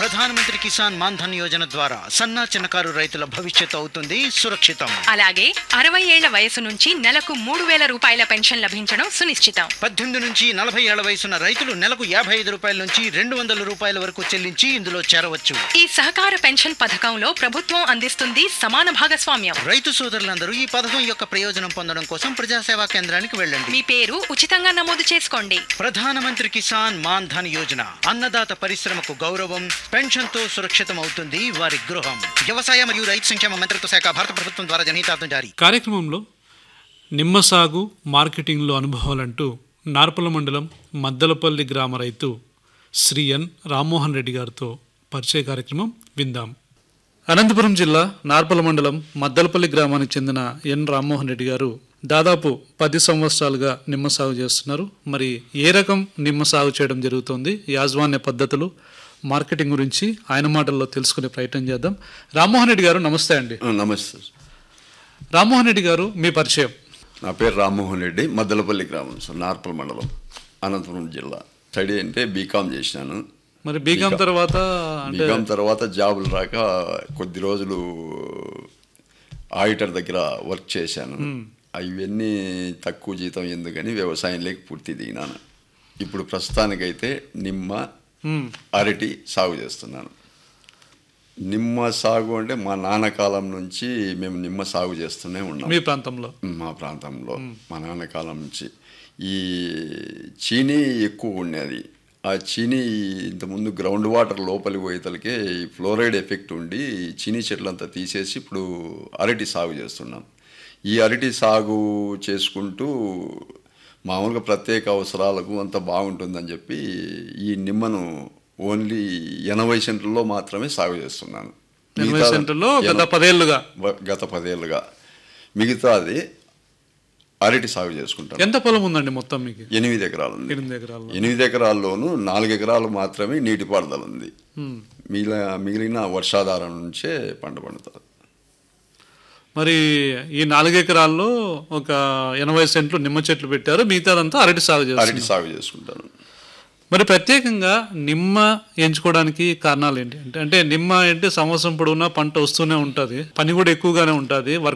ప్రధానమంత్రి కిసాన్ మాన్ ధన్ యోజన ద్వారా సన్నా చిన్నకారు రైతుల భవిష్యత్తు అవుతుంది సురక్షితం అలాగే అరవై ఏళ్ల వయసు నుంచి నెలకు మూడు వేల రూపాయల పెన్షన్ లభించడం సునిశ్చితం పద్దెనిమిది నుంచి నలభై ఏళ్ల వయసున్న రైతులు నెలకు యాభై ఐదు రూపాయల నుంచి రెండు వందల రూపాయల వరకు చెల్లించి ఇందులో చేరవచ్చు ఈ సహకార పెన్షన్ పథకంలో ప్రభుత్వం అందిస్తుంది సమాన భాగస్వామ్యం రైతు సోదరులందరూ ఈ పథకం యొక్క ప్రయోజనం పొందడం కోసం ప్రజాసేవా కేంద్రానికి వెళ్ళండి మీ పేరు ఉచితంగా నమోదు చేసుకోండి ప్రధానమంత్రి కిసాన్ మాన్ ధన్ యోజన అన్నదాత పరిశ్రమకు గౌరవం పెన్షన్ తో సురక్షితం అవుతుంది వారి గృహం వ్యవసాయ మరియు రైతు సంక్షేమ మంత్రిత్వ శాఖ భారత ప్రభుత్వం ద్వారా జనహితార్థం జారీ కార్యక్రమంలో నిమ్మ సాగు మార్కెటింగ్లో అనుభవాలంటూ నార్పల మండలం మద్దలపల్లి గ్రామ రైతు శ్రీ ఎన్ రామ్మోహన్ రెడ్డి గారితో పరిచయ కార్యక్రమం విందాం అనంతపురం జిల్లా నార్పల మండలం మద్దలపల్లి గ్రామానికి చెందిన ఎన్ రామ్మోహన్ రెడ్డి గారు దాదాపు పది సంవత్సరాలుగా నిమ్మ సాగు చేస్తున్నారు మరి ఏ రకం నిమ్మ సాగు చేయడం జరుగుతుంది యాజమాన్య పద్ధతులు మార్కెటింగ్ గురించి ఆయన మాటల్లో తెలుసుకునే ప్రయత్నం చేద్దాం రామ్మోహన్ రెడ్డి గారు నమస్తే అండి ఆ, నమస్తే సార్. రామ్మోహన్ రెడ్డి గారు మీ పరిచయం నా పేరు రామ్మోహన్ రెడ్డి మద్దలపల్లి గ్రామం సార్ నార్పల్ మండలం అనంతపురం జిల్లా స్టడీ అంటే బీకామ్ చేసినాను మరి బీకామ్ తర్వాత అంటే బీకామ్ తర్వాత జాబులు రాక కొద్ది రోజులు ఆడిటర్ దగ్గర వర్క్ చేశాను అవన్నీ తక్కువ జీతం ఎందుకని వ్యవసాయంలోకి పూర్తి దిగినాను ఇప్పుడు ప్రస్తుతానికైతే నిమ్మ మ్మ్. అరటి సాగు చేస్తున్నాను నిమ్మ సాగు అంటే మా నాన్న కాలం నుంచి మేము నిమ్మ సాగు చేస్తూనే ఉన్నాం మీ ప్రాంతంలో మా ప్రాంతంలో మా నాన్న కాలం నుంచి ఈ చీనీ ఎక్కువ ఉండేది ఆ చీనీ ఇంతకుముందు గ్రౌండ్ వాటర్ లోపలికి పోయేతలకే ఈ ఫ్లోరైడ్ ఎఫెక్ట్ ఉండి ఈ చీనీ చెట్లంతా తీసేసి ఇప్పుడు అరటి సాగు చేస్తున్నాం ఈ అరటి సాగు చేసుకుంటూ మామూలుగా ప్రత్యేక అవసరాలకు అంత బాగుంటుందని చెప్పి ఈ నిమ్మను ఓన్లీ ఎనభై సెంట్లలో మాత్రమే సాగు చేస్తున్నాను ఎనభై మిగతా- సెంటర్లో గత ఎన- పదేళ్లుగా వ- గత పదేళ్ళుగా మిగతాది అరటి సాగు చేసుకుంటాను ఎంత పొలం ఉందండి మొత్తం మీకు ఎనిమిది ఎకరాలు ఉంది ఎనిమిది ఎకరాల్లో ఎనిమిది ఎకరాల్లోనూ నాలుగు ఎకరాలు మాత్రమే నీటిపారుదల ఉంది మ్మ్. మిగిలిన మిగిలిన వర్షాధారం నుంచే పంట పండుతుంది మరి ఈ నాలుగు ఎకరాల్లో ఒక ఎనభై సెంట్లు నిమ్మ చెట్లు పెట్టారు మిగతాదంతా అరటి సాగు చేస్తారు అరటి సాగు చేసుకుంటాను మరి ప్రత్యేకంగా నిమ్మ ఎంచుకోవడానికి కారణాలు ఏంటి అంటే అంటే నిమ్మ అంటే సంవత్సరం పొడవునా పంట వస్తూనే ఉంటుంది పని కూడా ఎక్కువగానే ఉంటుంది వర్క్